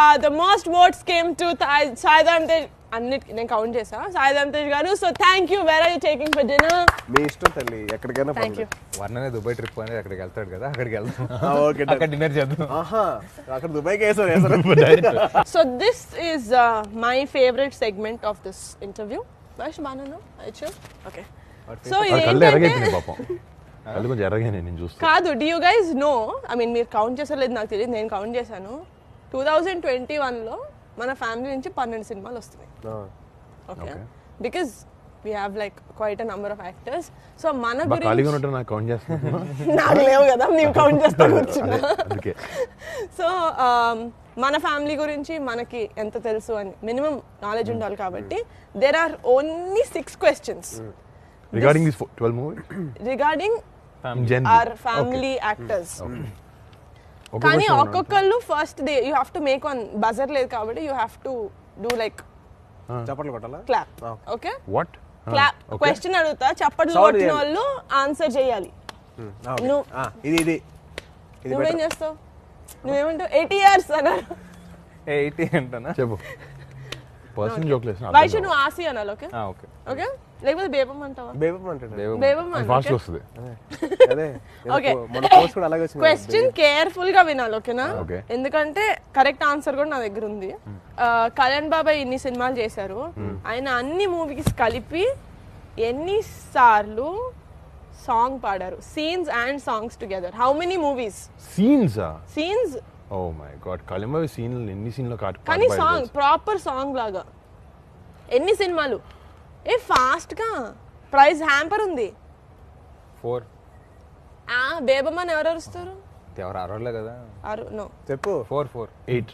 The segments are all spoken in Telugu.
The most votes came to Sai Dharam Tej అన్నిటికి నేను కౌంట్ చేసా సాయిదామ్ తేజ్ గారు so thank you where are you taking for dinner మీ ఇష్టం తల్లి ఎక్కడికైనా థ్యాంక్ యూ వర్ణనే దుబాయ్ ట్రిప్ అనేది అక్కడికి వెళ్తాడు కదా అక్కడికి వెళ్తాం ఓకే అక్కడ డిన్నర్ చేద్దాం ఆహా అక్కడ దుబాయ్కి వేసారు వేసారు so this is my favourite segment of this interview వర్ష్ బాను అచ్చు ఓకే సో కళ్ళు ఇదేంటంటే ఎర్రగైపోయింది పాపం కళ్ళు కొంచెం ఎర్రగానే నేను చూస్తాను కాదు did you guys no I mean మీరు కౌంట్ చేసలేదు నాకు తెలియదు నేను కౌంట్ చేశాను టూ థౌజండ్ ట్వంటీ వన్లో మన ఫ్యామిలీ నుంచి పన్నెండు సినిమాలు వస్తున్నాయి okay because we have like quite a number of actors so మన బాగా ఖాళీగా గురించి ఉంటే నాకు కౌంట్ చేస్తాను నాకు లేవు కదా మేము కౌంట్ చేస్తా కూర్చున్నా అందుకే సో మన ఫ్యామిలీ గురించి మనకి ఎంత తెలుసు అని మినిమం నాలెడ్జ్ ఉండాలి కాబట్టి there are only six questions regarding this twelve movie regarding జన్ ఆర్ ఫ్యామిలీ యాక్టర్స్ కానీ ఒక్కొక్కళ్ళు first they you have to make one buzzer లేదు కాబట్టి you have to do like చప్పట్లు కొట్టాలా clap Okay. Okay what clap question అడుగుతా చప్పట్లు Sound కొట్టిన చేయాలి. వాళ్ళు ఆన్సర్ చేయాలి ఉమ్, ఆ, okay. నువ్వు- ఆ, ఇది ఇది ఇది నువ్వేం better. చేస్తావు నువ్వేమంటావు ఎయిటీ ఇయర్స్ అన్నారు ఎయిటీ అంటానా చెప్పు పర్సనల్ జోక్ లేదు వైషు నువ్వు ఆసి అనాలి ఓకే ఓకే ఓకే లేకపోతే బేబం అంటావా బేబం అంటాడు బేబం ఫాస్ట్ వస్తుంది అదే Okay. నేను మన పోస్ట్ కూడా అలాగే వచ్చింది క్వశ్చన్ కేర్ఫుల్ గా వినాలి ఓకేనా Okay. ఎందుకంటే కరెక్ట్ ఆన్సర్ కూడా నా దగ్గర ఉంది ఆ, కళ్యాణ్ బాబాయ్ ఇన్ని సినిమాలు చేశారు ఆయన అన్ని మూవీస్ కలిపి ఎన్ని సార్లు సాంగ్ పాడారు scenes and songs together how many movies scenes scenes oh my god కలిమ సీన్ ఎన్ని సీన్ లో కాటు కానీ సాంగ్ ప్రాపర్ సాంగ్ లాగా ఎన్ని సినిమాలు ఏ ఫాస్ట్ గా ప్రైజ్ హ్యాంపర్ ఉంది ఫోర్ ఆ బేబమ్మని ఎవరు అరుస్తారు ఎవరు అరవలే కదా అరు నో చెప్పు four four eight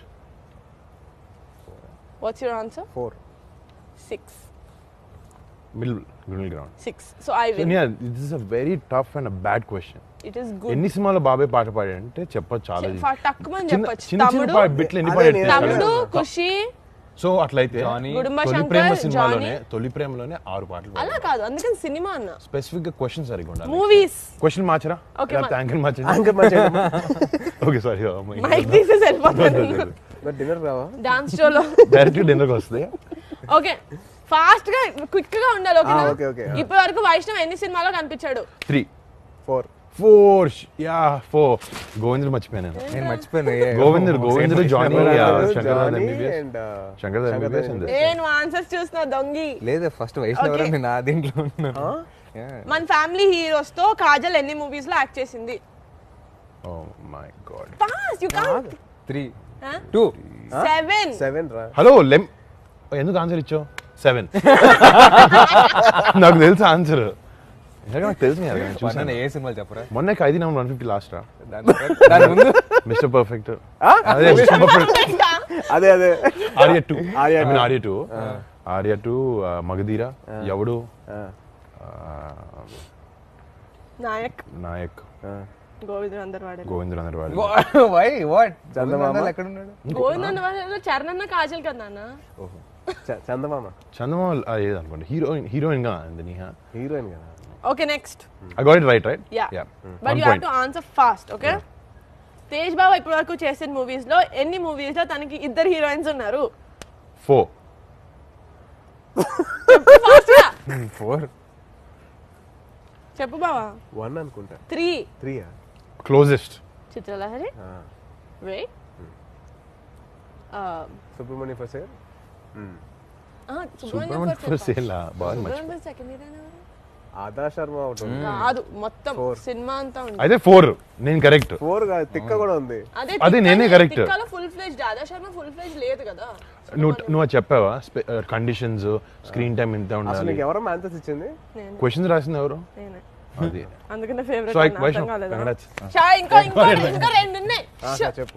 what's your answer four six middle middle ground six so I win this is a very tough and bad question it is good ఎన్ని సినిమాలో బాబాయ్ పాట పాడాడంటే చెప్పచ్చు చాలా తక్కువని చిన్న చెప్పొచ్చు చిన్న చిన్న తమ్ముడు పా- బిట్లు ఎన్ని అదే పాడాడు నేను- తమ్ముడు తెలుసా? ఖుషి సో అట్లయితే జానీ, గుడుంబ తొలి శంకర్, ప్రేమ సినిమాలోనే జానీ. తొలి ప్రేమలోనే ఆరు పాటలు అలా కాదు అందుకని సినిమా అన్న స్పెసిఫిక్ గా క్వశ్చన్ సరిగా ఉండాలి మూవీస్ క్వశ్చన్ మార్చరా Okay, ma- యాంకర్ మార్చండి ఇంకా మంచిగా ఓకే సారీ మైక్ తీసేసి వెళ్ళిపోతాను డిన్నర్ రావా డాన్స్ షోలో డైరెక్ట్ డిన్నర్ వస్తుంది ఓకే ఫాస్ట్ గా క్విక్ గా ఉండాలి ఓకేనా Ah, okay, okay. ఇప్పటి వరకు వైష్ణవ్ ఎన్ని సినిమాలో కనిపించాడు three four four yeah four Govindudu మర్చిపోయాను నేను నేను మర్చిపోయాను ఏ- Govindudu Govindudu Johnny Shankar Johnny MBBS and Shankar MBBS and ఏ నువ్వు ఆన్సర్స్ చూస్తున్నావు దొంగి లేదు ఫస్ట్ వైష్ణవ్ Okay. నేను ఆ దీంట్లో ఉన్నాను Yeah. మన ఫ్యామిలీ హీరోస్ తో కాజల్ ఎన్ని మూవీస్ లో యాక్ట్ చేసింది oh my god fast you can't three two seven seven రా హలో లెమ్ ఎందుకు ఆన్సర్ ఇచ్చావు సెవెన్ నాకు తెలుసు ఆన్సర్ నాకు తెలుసు నేను అడగను, చూసాను వర్ణన ఏ సినిమాలు చెప్పరా మొన్న Khaidi number one fifty last రా దాని దాని ముందు మిస్టర్ పర్ఫెక్ట్ అదే మిస్టర్ పర్ఫెక్ట్ అదే అదే Arya two Arya I mean Arya two Arya two Magadheera Evadu ఆ, ఆ, నాయక్ నాయక్ ఆ. గోవింద్ అందరు వాడారు గోవిందర్ అందరు వాడు వై వాట్ చందమామ? ఎక్కడ ఉన్నాడు గోవింద్ అందరు వాడారు చరణ్ కాజల్ కదా నాన్న చ- చందమామ చందమామ ఏది అనుకోండి హీరోయిన్ హీరోయిన్ గా ఉంది నీహా హీరోయిన్ కదా okay next I got it right right yeah yeah but you have to answer fast okay Tej Babu ఇప్పటి వరకు చేసిన మూవీస్ లో ఎన్ని మూవీస్ లో తనకి ఇద్దరు హీరోయిన్స్ ఉన్నారు ఫోర్ ఫాస్ట్ గా ఫోర్ చెప్పు బావా వన్ అనుకుంటా త్రీ త్రీయా closest Chitralahari wait Subrahmanya Prasad Subrahmanyam first sale బాగా మర్చి సెకండ్ హీరోయిన్ ఆదా శర్మ ఒకటి ఉంది. కాదు మొత్తం Four. సినిమా అంతా ఉంది అయితే ఫోర్ నేను కరెక్ట్ ఫోర్ కాదు తిక్క కూడా ఉంది అదే అదే నేనే correct. ఫుల్ ఫ్లెజ్ ఆదా శర్మ ఫుల్ ఫ్లెజ్ లేదు కదా నువ్వు నువ్వు అది చెప్పావా కండిషన్స్ స్క్రీన్ టైం ఎంత అసలు ఉండాలి నీకు ఎవరో మ్యాన్సెస్ ఇచ్చింది నేనే క్వశ్చన్స్ రాసింది ఎవరు నేనే అది అందుకనే సో ఫేవరెట్ ఐ అర్థం వైష్ణవ్ కాలేదా కంగ్రాట్స్ షా ఇంకా ఇంకా ఇంకా రెండు ఉన్నాయి ఆ, షో. చెప్పు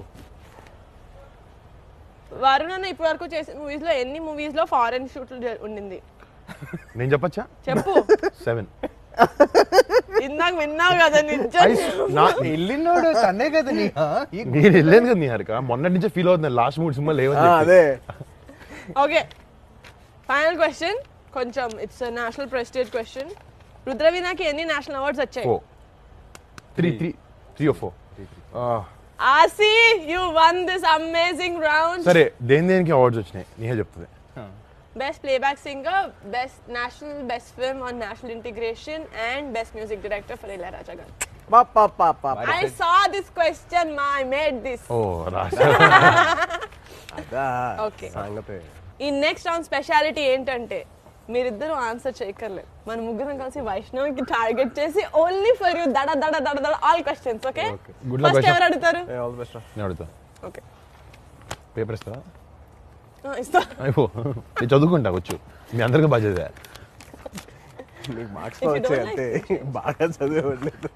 వరుణ్ అన్న ఇప్పటి వరకు చేసిన మూవీస్ లో ఎన్ని మూవీస్ లో ఫారెన్ షూట్లు జ- ఉండింది నేను చెప్పచ్చా చెప్పు సెవెన్ ఇందాక విన్నావు కదా నిజం నా వెళ్ళినోడు తన్నే కదా నీ నేను వెళ్ళాను కదా నీ హరిక మొన్నటి నుంచే ఫీల్ అవుతుంది లాస్ట్ మూడు సినిమా ఆ, లేవని అదే ఓకే ఫైనల్ క్వశ్చన్ కొంచెం ఇట్స్ నేషనల్ ప్రెస్టేజ్ క్వశ్చన్ రుద్రవీణకి ఎన్ని నేషనల్ అవార్డ్స్ వచ్చాయి four three three three oh four ఆసి you won this amazing round సరే దేని దేనికి అవార్డ్స్ వచ్చినాయి నీహే చెప్తుంది best playback singer best national best film on national integration and best music director for Ilaiyaraaja గారు పా పా పా పా ఐ సా దిస్ క్వశ్చన్ మా ఐ మేడ్ దిస్ ఓ రాశా అదా Okay. సంగతి ఈ నెక్స్ట్ రౌండ్ స్పెషాలిటీ ఏంటంటే మీరిద్దరు ఆన్సర్ చేయక్కర్లేదు మన ముగ్గురం కలిసి వైష్ణవికి టార్గెట్ చేసి ఓన్లీ ఫర్ యూ దడ దడ దడ దడ all questions okay Good luck, first Vaishnav. ఎవరు అడుగుతారు ఆల్ ది బెస్ట్ నేను అడుగుతా ఓకే పేపర్ ఇస్తావా ఇస్తా అయిపో నేను చదువుకుంటా వచ్చు మీ అందరికీ బాగా చదివా నీకు మార్క్స్ If you don't వచ్చాయి అంటే బాగా చదివేవాళ్ళలేదు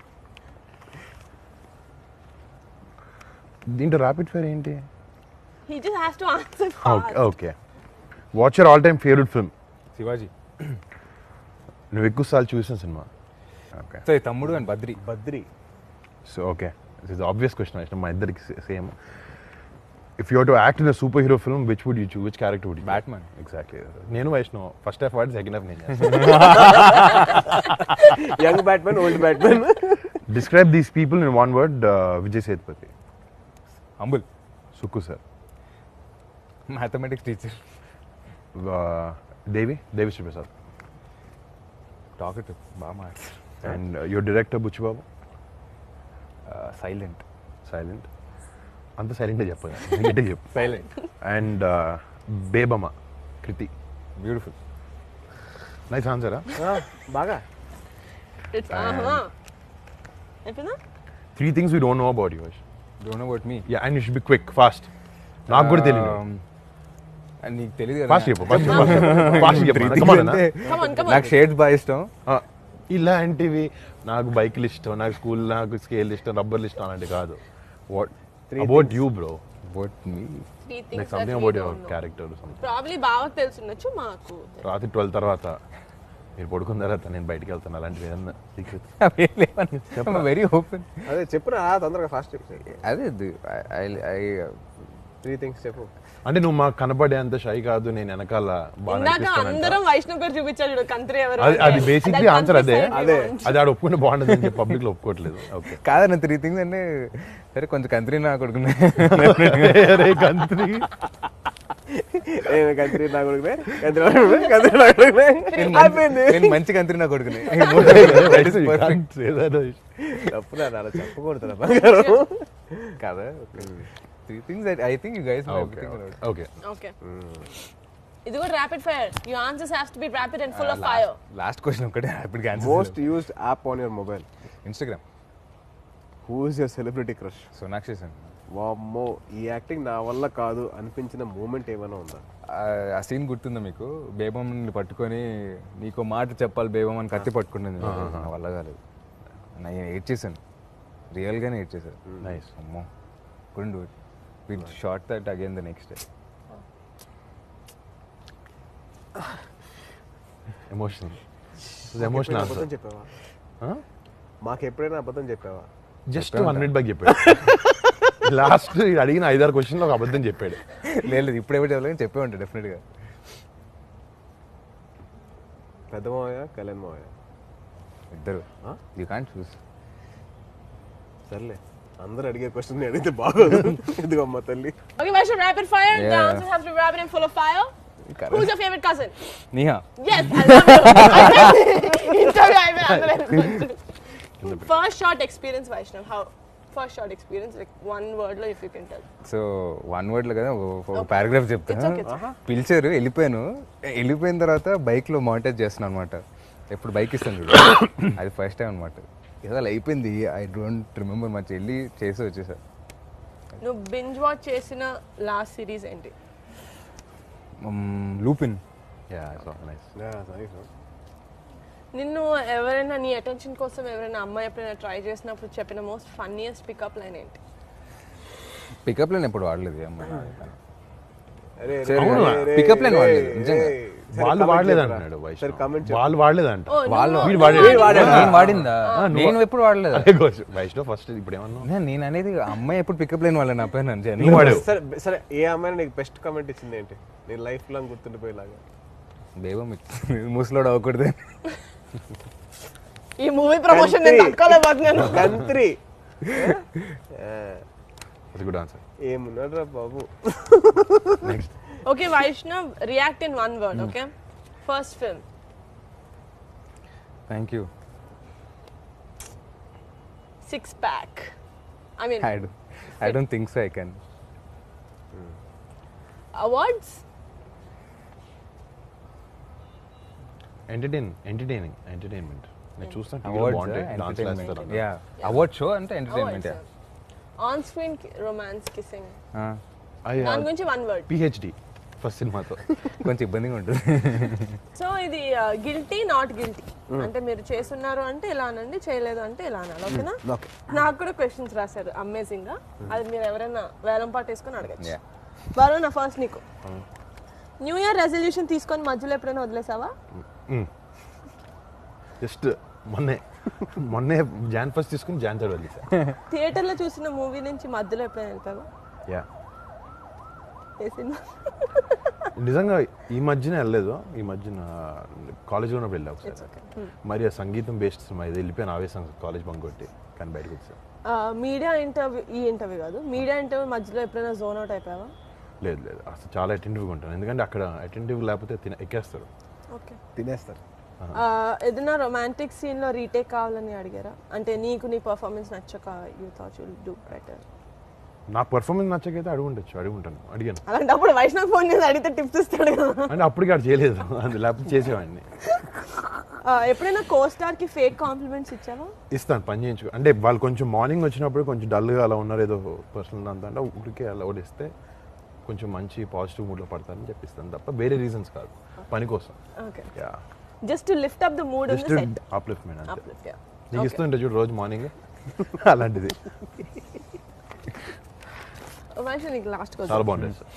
దీంట్లో ర్యాపిడ్ ఫైర్ ఏంటి he just has to answer okay okay what's your all time favourite film Shivaji నువ్వు ఎక్కువ సార్లు చూసిన సినిమా ఓకే సో ఈ Thammudu and Badri Badri so okay this is obvious question Vaishnav మా ఇద్దరికి same if you to act in a super hero film which would you choose which character would Batman. Exactly నేను వైష్ణవ్ ఫస్ట్ హాఫ్ వాడి సెకండ్ హాఫ్ నేను young batsmen old Batman describe these people in one word Vijay Sethupathi humble Sukku sir mathematics teacher Devi Devi Sriprasad talkative బాగా మాట్లాడు and your director Buchibabu silent silent అంత సైలెంట్గా చెప్పగా గట్టిగా చెప్పు silent and Bebamma Krithi beautiful nice ఆన్సరా బాగా ఇట్స్ ఆహా అయిపోయిందా three things we don't know about your don't know about me yeah and you should be quick fast నాకు కూడా తెలియదు నీకు తెలియదు ఫాస్ట్ చెప్పు ఫాస్ట్ చెప్పు ఫాస్ట్ చెప్పు Come on, అన్న. Come on, come on. నాకు షేడ్స్ బాగా ఇష్టం ఆ, ఇలాంటివి నాకు బైక్లు ఇష్టం నాకు స్కూల్ నాకు స్కేల్ ఇష్టం రబ్బర్లు ఇష్టం అలాంటి కాదు what about you bro about me three like things something about your character probably బాగా తెలుసుండొచ్చు మాకు రాత్రి ట్వెల్వ్ తర్వాత మీరు పడుకున్న తర్వాత నేను బయటికి వెళ్తాను అలాంటివి ఏదన్నా సీక్రెట్ వెరీ ఓపెన్ అదే చెప్పురా తొందరగా ఫాస్ట్ చెప్పు అదే ఐ త్రీ థింగ్స్ చెప్పు అంటే నువ్వు మాకు కనపడేంత షై కాదు నేను వెనకాల బాగా ఇందాక అనిపిస్తానంట. అందరం వైష్ణవ్ గారు చూపించాడు చూడు కంత్రి ఎవరు అది అది అంటే. బేసిక్లీ That ఆన్సర్ అదే countryside we అదే. want. అది ఆడ ఒప్పుకుంటే బాగుంటుంది అని చెప్పి పబ్లిక్ లో ఒప్పుకోవట్లేదు ఓకే కాదన్న త్రీ థింగ్స్ అంటే సరే కొంచెం కంత్రి నా కొడుకునే కంత్రి ఏమి కంత్రి నా కొడుకునే కంత్రి నా కొడుకునే కంత్రి నా కొడుకునే అయిపోయింది నేను మంచి కంత్రి నా కొడుకునే తప్పురా అలా చెప్పకూడదు రా బంగారం కదా three things I think you guys okay okay okay ఇది కూడా rapid fire you answers has to be rapid and full of fire last question ఒకటే ఇప్పుడు most used app on your mobile Instagram who is your celebrity crush Sonakshi Sen వామ్మో ఈ యాక్టింగ్ నా వల్ల కాదు అనిపించిన మూమెంట్ ఏమైనా ఉందా ఆ సీన్ గుర్తుందా మీకు బేబమ్మని పట్టుకొని నీకు మాట చెప్పాలి బేబమ్ అని కత్తి పట్టుకున్నది నా వల్ల కాలేదు నేను ఏడ్ చేశాను రియల్గానే ఏడ్ చేశాను నైస్ అమ్మో could do it will short that again the next day emotion emotion అబద్ధం ఆన్సర్ చెప్పావా మాకు ఎప్పుడైనా అబద్ధం చెప్పావా జస్ట్ వన్ మినిట్ బ్యాక్ చెప్పాడు లాస్ట్ అడిగిన ఐదారు క్వశ్చన్లో ఒక అబద్ధం చెప్పాడు లేదు లేదు ఇప్పుడు ఎవరు చెప్పలేదు చెప్పే ఉంటాను డెఫినెట్గా పెద్ద మావయ్య కళ్యాణ్ మావయ్య ఇద్దరు Huh? యూ కాంట్ చూస్ సర్లే అందరు అడిగే క్వశ్చన్ అడిగితే బాగోదు ఎందుకు అమ్మ తల్లి okay Vaishnav rapid fire the Yeah. Answers have to be rapid and full of fire Who's your favorite cousin? Neha Yes, I love you. Interview అయిపోయి First shot experience, Vaishnav. How? First shot experience, like one word లో if you can tell. So one వర్డ్లో కదా ఒక- ఒక పారాగ్రాఫ్ It's చెప్తాను okay, it's పిలిచారు వెళ్ళిపోయాను వెళ్ళిపోయిన తర్వాత బైక్లో మానిటర్ చేస్తున్నాను అనమాట ఎప్పుడు బైక్ ఇస్తాను చూడు అది ఫస్ట్ టైం అనమాట ఏదో అలా అయిపోయింది ఐ డోంట్ రిమెంబర్ మచ్ వెళ్ళి చేసి వచ్చేసా నువ్వు బింజ్ వాచ్ చేసిన లాస్ట్ సిరీస్ ఏంటి లూపిన్ యా నైస్ నిన్ను ఎవరైనా నీ అటెన్షన్ కోసం ఎవరైనా అమ్మాయి ఎప్పుడైనా ట్రై చేసినప్పుడు చెప్పిన మోస్ట్ ఫన్నీయెస్ట్ పికప్ లైన్ ఏంటి పికప్ లైన్ ఎప్పుడు వాడలేదు ఈ అమ్మాయి అరే సరే, అవునా? Pickup line వాడలేదు, నిజంగా. వాళ్ళు వాడలేదు అంటున్నాడు సరే వైష్ణవ్ కమెంట్ వాళ్ళు వాడలేదంట Oh, వాళ్ళు నువ్వు- వీడు నువ్వు వాడాడు. వాడావు. నేను వాడిందా నేను ఎప్పుడు వాడలేదు అదే కోచ్ వైష్ణవ్ ఫస్ట్ ఇప్పుడు ఏమన్నా నేను- నేను అనేది అమ్మాయి ఎప్పుడు పికప్ లైన్ వాళ్ళ నా పైన నువ్వు వాడావు సరే సరే ఏ అమ్మాయి నీకు బెస్ట్ కమెంట్ ఇచ్చింది ఏంటి నీ లైఫ్ లాంగ్ గుర్తుండిపోయేలాగా బేబం ముసలోడు అవ్వకూడదు ఈ మూవీ ప్రమోషన్ నేను కంత్రి. తట్టుకోలేకపోతున్నాను కంత్రి దట్స్ గుడ్ ఆన్సర్ ఏమున్నాడు రా బాబు next okay Vaishnav react in one word okay first film thank you six pack I mean I I don't think so I can awards entertain entertaining entertainment నేను చూస్తాను టీవీలో అవార్డ్స్ బాగుంటాయి డాన్స్ ఎంటర్టైన్మెంట్ వేస్తారు యా అవార్డ్ షో అంటే entertainment on screen romance kissing అయ్యా దాని గురించి వన్ వర్డ్ పిహెచ్డి ఫస్ట్ సినిమాతో కొంచెం ఇబ్బందిగా ఉంటుంది సో ఇది గిల్టీ నాట్ గిల్టీ అంటే మీరు చేస్తున్నారు అంటే ఇలా అనండి చేయలేదు అంటే ఇలా అనాలి ఓకేనా ఓకే నాకు కూడా క్వశ్చన్స్ రాశారు అమేజింగ్ గా అది మీరు ఎవరైనా వేలం పాటు వేసుకొని అడగచ్చు Yeah. బరో నా ఫస్ట్ నీకు న్యూ ఇయర్ రెజల్యూషన్ తీసుకొని మధ్యలో ఎప్పుడైనా వదిలేసావా జస్ట్ మొన్నే మొన్నే జాన్ ఫస్ట్ తీసుకుని జాన్ థర్డ్ వదిలేసా థియేటర్ లో చూసిన మూవీ నుంచి మధ్యలో ఎప్పుడైనా వెళ్తావా యా ఏ సినిమా నిజంగా ఈ మధ్యన వెళ్ళలేదు ఈ మధ్యన కాలేజ్లో ఉన్నప్పుడు వెళ్ళా ఒకసారి మరి ఆ సంగీతం బేస్డ్ సినిమా ఇది వెళ్ళిపోయాను ఆవేశం కాలేజ్ బంక్ కొట్టి కానీ బయటకు వచ్చా మీడియా ఇంటర్వ్యూ ఈ ఇంటర్వ్యూ కాదు మీడియా ఇంటర్వ్యూ మధ్యలో ఎప్పుడైనా జోన్ అవుట్ అయిపోయావా లేదు లేదు అసలు చాలా అటెంటివ్గా ఉంటాను ఎందుకంటే అక్కడ అటెంటివ్ లేకపోతే తిన ఎక్కేస్తారు ఓకే తినేస్తారు ఏదైనా రొమాంటిక్ సీన్ లో రీటేక్ కావాలని అడిగారా అంటే నీకు నీ పర్ఫార్మెన్స్ నచ్చక you thought you do better నా పర్ఫార్మెన్స్ నచ్చకైతే అడుగు ఉండొచ్చు అడుగు ఉంటాను అడిగాను అలాంటప్పుడు వైష్ణవ్ ఫోన్ చేసి అడిగితే టిప్స్ ఇస్తాడు కదా అంటే అప్పటికి అక్కడ చేయలేదు అది లేకపోతే చేసేవాడిని ఆ, ఎప్పుడైనా కో స్టార్ కి ఫేక్ కాంప్లిమెంట్స్ ఇచ్చావా ఇస్తాను పని చేయించుకో అంటే వాళ్ళు కొంచెం మార్నింగ్ వచ్చినప్పుడు కొంచెం డల్గా అలా ఉన్నారు ఏదో పర్సనల్ అంతా అంటే ఊరికే అలా ఓడిస్తే కొంచెం మంచి పాజిటివ్ మూడ్లో పడతారని చెప్పిస్తాను తప్ప వేరే రీజన్స్ కాదు పని కోసం okay yeah just to lift up the mood in just the set upliftment అంతే అప్లిఫ్ట్ యా నీకు ఇస్తుంటే చూడు రోజు మార్నింగ్ అలాంటిది వైష్ణవ్ నీకు లాస్ట్ చాలా బాగుంటుంది సార్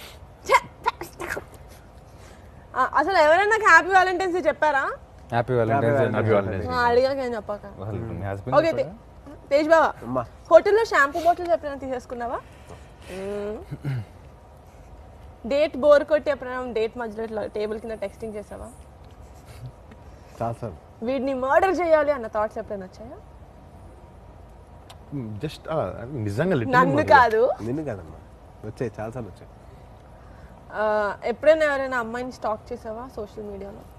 అసలు ఎవరైనా నాకు హ్యాపీ వ్యాలంటైన్స్ డే చెప్పారా హ్యాపీ వ్యాలంటైన్స్ హ్యాపీ వాలంటైన్స్ ఆ, అడిగాక ఏం చెప్పాక మీ ఓకే హస్బెండ్ తేజ్ బావా అమ్మా హోటల్లో షాంపూ బాటిల్స్ ఎప్పుడైనా తీసేసుకున్నావా డేట్ బోర్ కొట్టి ఎప్పుడైనా డేట్ మధ్యలో ఇట్లా టేబుల్ కింద టెక్స్టింగ్ చేసావా చాలా సార్ వీడిని మర్డర్ చేయాలి అన్న థాట్స్ ఎప్పుడైనా వచ్చాయా జస్ట్ నిజంగా literally నన్ను మాట్లాడు. కాదు నిన్ను కాదమ్మా వచ్చాయి చాలా సార్లు వచ్చాయి ఆ, ఎప్పుడైనా ఎవరైనా అమ్మాయిని స్టాక్ చేసావా సోషల్ మీడియాలో